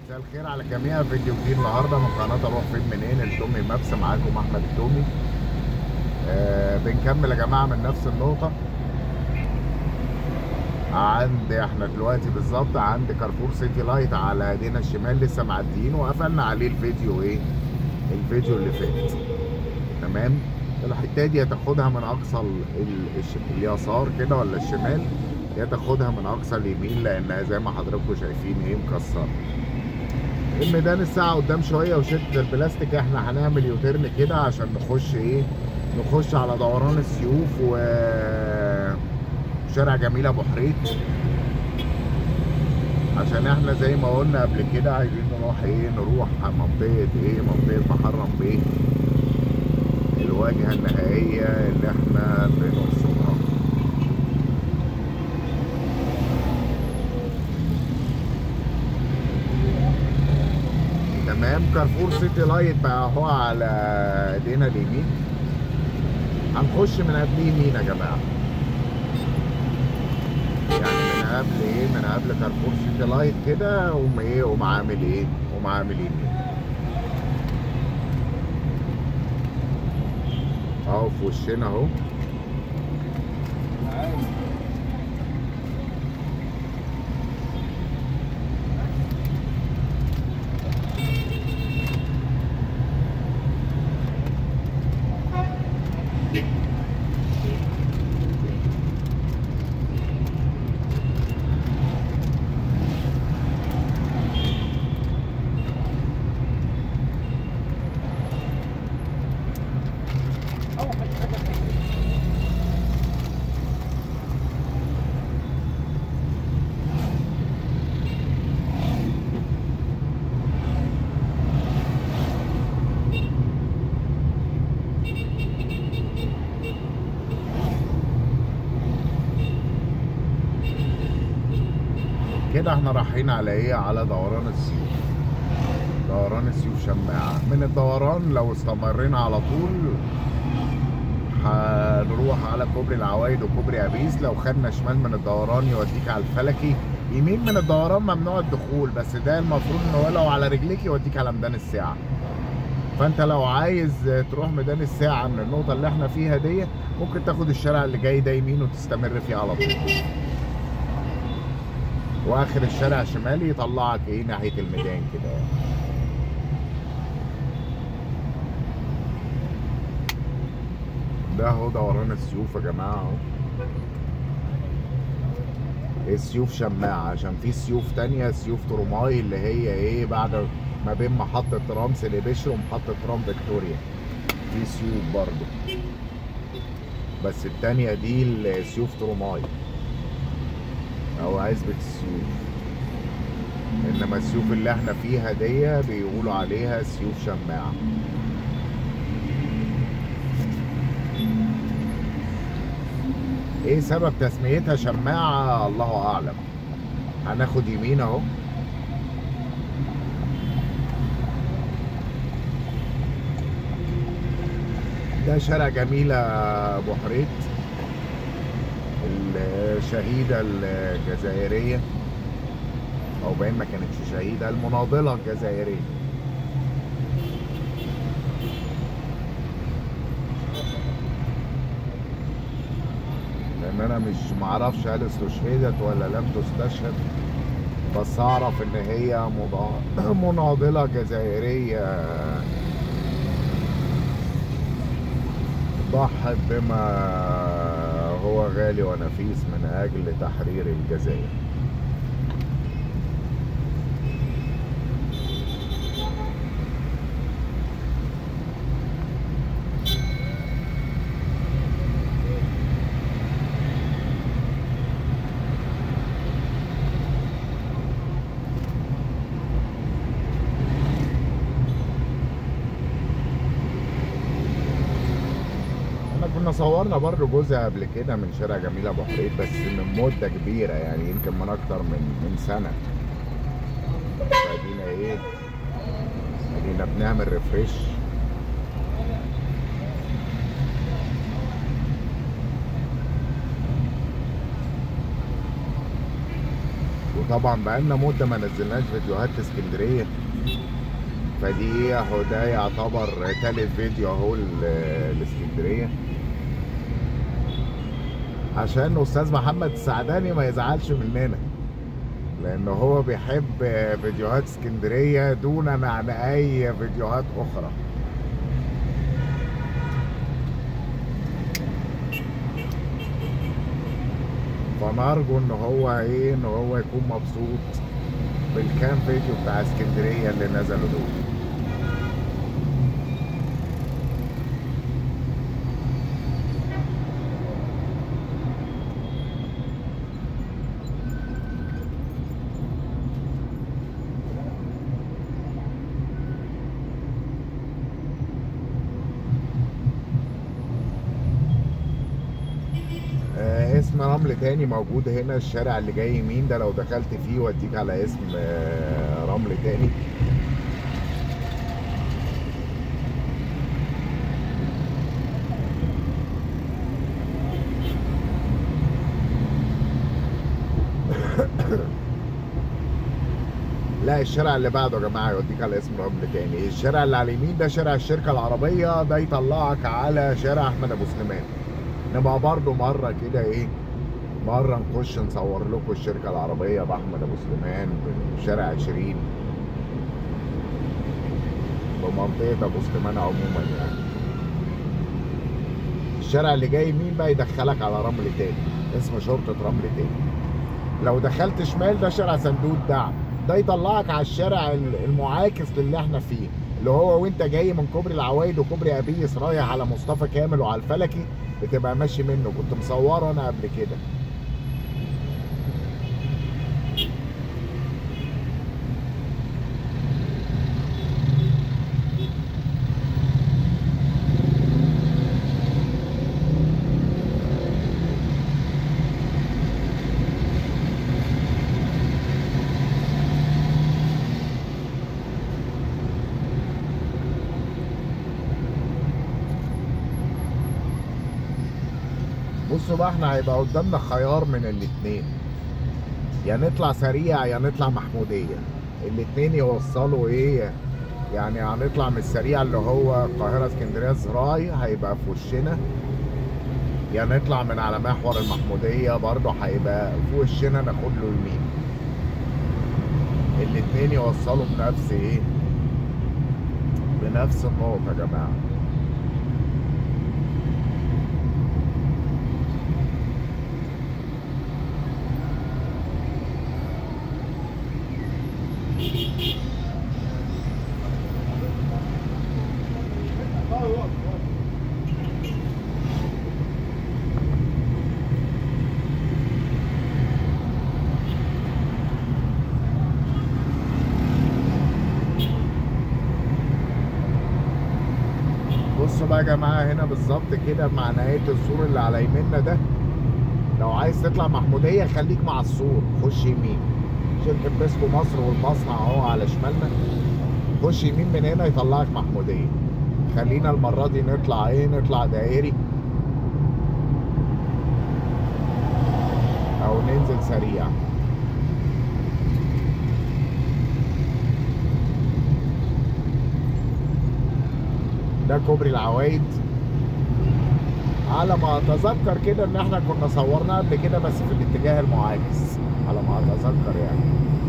مساء الخير على جميع فيديو جديد النهارده من قناه اروح فين منين التومي مابس معاكم احمد التومي آه بنكمل يا جماعه من نفس النقطه عند احنا دلوقتي بالظبط عند كارفور سيتي لايت على ايدينا الشمال لسه معديين وقفلنا عليه الفيديو ايه الفيديو اللي فات تمام الحته دي هتاخدها من اقصى ال... ال... الش- اليسار كده ولا الشمال يا تاخدها من اقصى اليمين لانها زي ما حضراتكم شايفين ايه مكسره الميدان الساعة قدام شوية وشدة البلاستيك احنا هنعمل يوترن كده عشان نخش ايه نخش على دوران السيوف و شارع جميل ابو حريت عشان احنا زي ما قلنا قبل كده عايزين نروح ايه نروح منطقة ايه منطقة محرم بيه الواجهة النهائية اللي احنا بنوصلها تمام كارفور سيتي لايت بقى اهو على ايدينا اليمين هنخش من قبل يمين يا جماعه يعني من قبل ايه من قبل كارفور سيتي لايت كده قوم ايه قوم عامل ايه قوم عامل يمين اهو في وشنا اهو كده احنا رايحين على ايه على دوران السيوف دوران السيوف شماعة من الدوران لو استمرينا على طول هنروح على كوبري العوايد وكوبري ابيس لو خدنا شمال من الدوران يوديك على الفلكي يمين من الدوران ممنوع الدخول بس ده المفروض ان هو لو على رجليك يوديك على ميدان الساعة فانت لو عايز تروح ميدان الساعة من النقطة اللي احنا فيها دي ممكن تاخد الشارع اللي جاي ده يمين وتستمر فيه على طول واخر الشارع الشمالي يطلعك ايه ناحيه الميدان كده يعني. ده اهو دوران السيوف يا جماعه اهو السيوف شماعه عشان في سيوف تانية سيوف تروماي اللي هي ايه بعد ما بين محطه رمس لبشر ومحطه رام فيكتوريا في سيوف برضو بس التانية دي السيوف تروماي او عزبة السيوف انما السيوف اللي احنا فيها دي بيقولوا عليها سيوف شماعة ايه سبب تسميتها شماعة الله اعلم هناخد يمين اهو ده شارع جميلة ابو حريت الشهيدة الجزائرية أو باين ما كانتش شهيدة المناضلة الجزائرية لأن أنا مش معرفش هل استشهدت ولا لم تستشهد بس أعرف إن هي مضا- مناضلة جزائرية ضحت بما هو غالي ونفيس من أجل تحرير الجزائر احنا كنا صورنا برضه جزء قبل كده من شارع جميل ابو حريت بس من مده كبيره يعني يمكن من اكتر من من سنه فادينا ايه ادينا بنعمل ريفريش طبعا بقالنا مده ما نزلناش فيديوهات لاسكندريه فدي اهو ده يعتبر تالت فيديو اهو ل- لاسكندريه عشان استاذ محمد السعداني ما يزعلش مننا لان هو بيحب فيديوهات اسكندريه دونا عن اي فيديوهات اخرى فنرجو ان هو ايه ان هو يكون مبسوط بالكام فيديو بتاع اسكندريه اللي نزلوا دول آه، اسم رمل تاني موجود هنا الشارع اللي جاي يمين ده لو دخلت فيه وديك على اسم آه، رمل تاني لا الشارع اللي بعده يا جماعه يوديك على اسم رمل تاني الشارع اللي على اليمين ده شارع الشركه العربيه ده يطلعك على شارع احمد ابو سليمان نبقى برضه مره كده ايه مره نخش نصور لكم الشركه العربيه باحمد ابو سليمان في شارع 20 بمنطقه ابو سليمان عموما يعني الشارع اللي جاي يمين بقى يدخلك على رمل تاني اسم شرطه رمل تاني لو دخلت شمال ده شارع صندوق دعم ده يطلعك على الشارع المعاكس للي احنا فيه اللي هو وانت جاي من كوبري العوايد وكوبري ابيس رايح على مصطفى كامل وعلى الفلكي بتبقى ماشي منه كنت مصوره انا قبل كده بصوا بقى احنا هيبقى قدامنا خيار من الاتنين يا نطلع سريع يا نطلع محمودية الاتنين يوصلوا ايه يعني هنطلع من السريع اللي هو القاهرة اسكندرية زراي هيبقى في وشنا يا نطلع من على محور المحمودية برضه هيبقى في وشنا ناخد له يمين الاتنين يوصلوا بنفس ايه بنفس النقطة يا جماعة بصوا بقى يا جماعه هنا بالظبط كده مع نهايه السور اللي على يميننا ده لو عايز تطلع محموديه خليك مع السور خش يمين شركه بيسكو مصر والمصنع اهو على شمالنا خش يمين من هنا يطلعك محموديه خلينا المره دي نطلع ايه نطلع دائري او ننزل سريع ده كوبري العوايد على ما اتذكر كده ان احنا كنا صورنا قبل كده بس في الاتجاه المعاكس على ما اتذكر يعني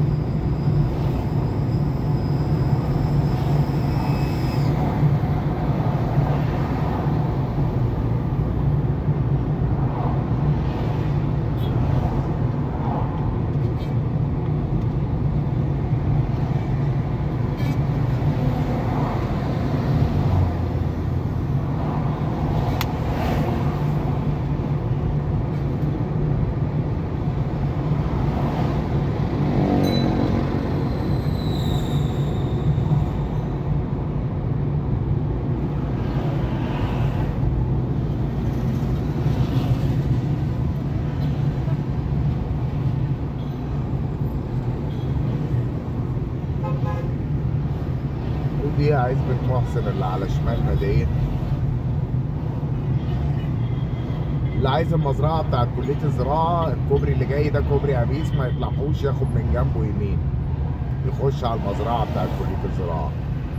ودي عزبة محسن اللي على شمالنا ديت اللي عايز المزرعه بتاعت كليه الزراعه الكوبري اللي جاي ده كوبري عبيس ما يطلعوش ياخد من جنبه يمين يخش على المزرعه بتاعت كليه الزراعه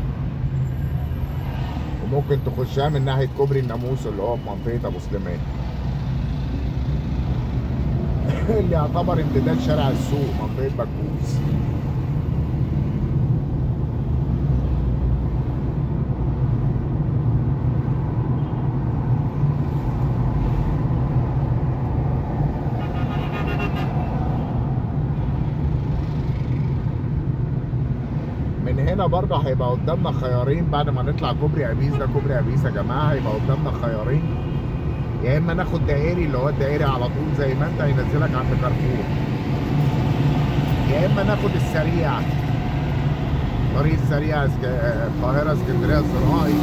وممكن تخشها من ناحيه كوبري الناموس اللي هو في منطقه ابو سليمان اللي يعتبر امتداد شارع السوق منطقه بكوس من هنا برضه هيبقى قدامنا خيارين بعد ما نطلع كوبري عبيس ده كوبري عبيس يا جماعه هيبقى قدامنا خيارين يا اما ناخد دائري اللي هو الدائري على طول زي ما انت هينزلك عند كارفور يا اما ناخد السريع طريق السريع اسك... القاهره اسكندريه الزراعي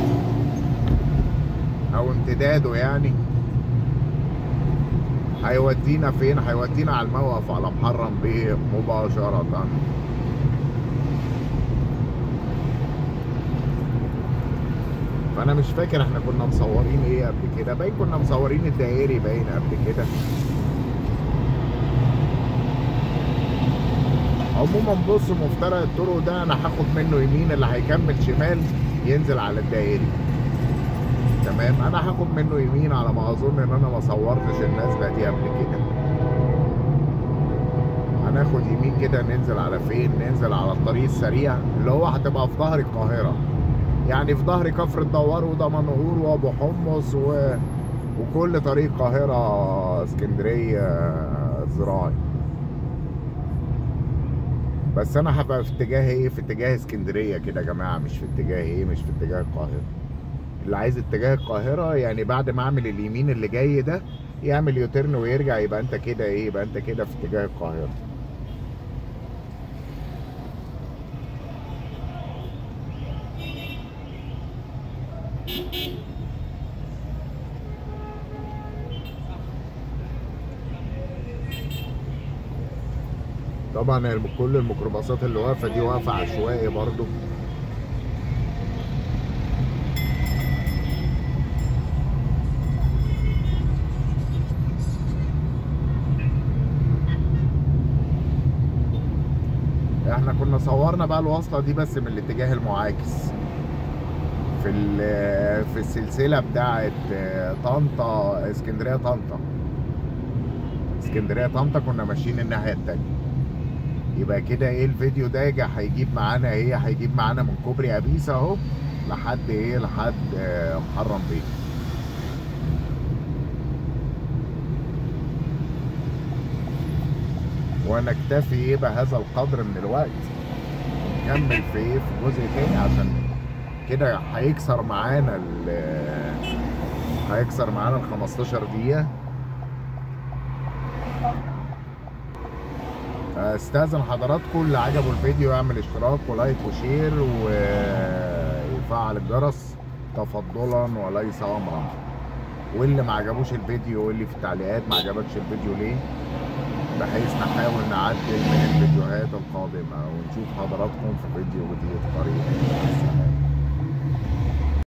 او امتداده يعني هيودينا فين هيودينا على الموقف على محرم بيه مباشره فانا مش فاكر احنا كنا مصورين ايه قبل كده باين كنا مصورين الدائري باين قبل كده عموما بص مفترق الطرق ده انا هاخد منه يمين اللي هيكمل شمال ينزل على الدائري تمام انا هاخد منه يمين على ما اظن ان انا ما صورتش النزله دي قبل كده هناخد يمين كده ننزل على فين ننزل على الطريق السريع اللي هو هتبقى في ظهر القاهره يعني في ظهر كفر الدوار ودمنهور وابو حمص و... وكل طريق القاهره اسكندريه زراعي بس انا هبقى في اتجاه ايه في اتجاه اسكندريه كده يا جماعه مش في اتجاه ايه مش في اتجاه القاهره اللي عايز اتجاه القاهره يعني بعد ما اعمل اليمين اللي جاي ده يعمل يوترن ويرجع يبقى انت كده ايه يبقى انت كده في اتجاه القاهره طبعا كل الميكروباصات اللي واقفه دي واقفه عشوائي برضو احنا كنا صورنا بقى الوصله دي بس من الاتجاه المعاكس في في السلسله بتاعه طنطا اسكندريه طنطا اسكندريه طنطا كنا ماشيين الناحيه التانيه يبقى كده ايه الفيديو ده هيجيب معانا ايه هيجيب معانا من كوبري ابيس اهو لحد ايه لحد محرم بيه ونكتفي ايه بهذا القدر من الوقت نكمل في ايه في جزء تاني عشان كده هيكسر معانا ال هيكسر معانا ال 15 دقيقة استاذن حضراتكم اللي عجبه الفيديو يعمل اشتراك ولايك وشير ويفعل الجرس تفضلا وليس امرا واللي ما عجبوش الفيديو واللي في التعليقات ما عجبكش الفيديو ليه بحيث نحاول نعدل من الفيديوهات القادمة ونشوف حضراتكم في فيديو جديد قريب السلام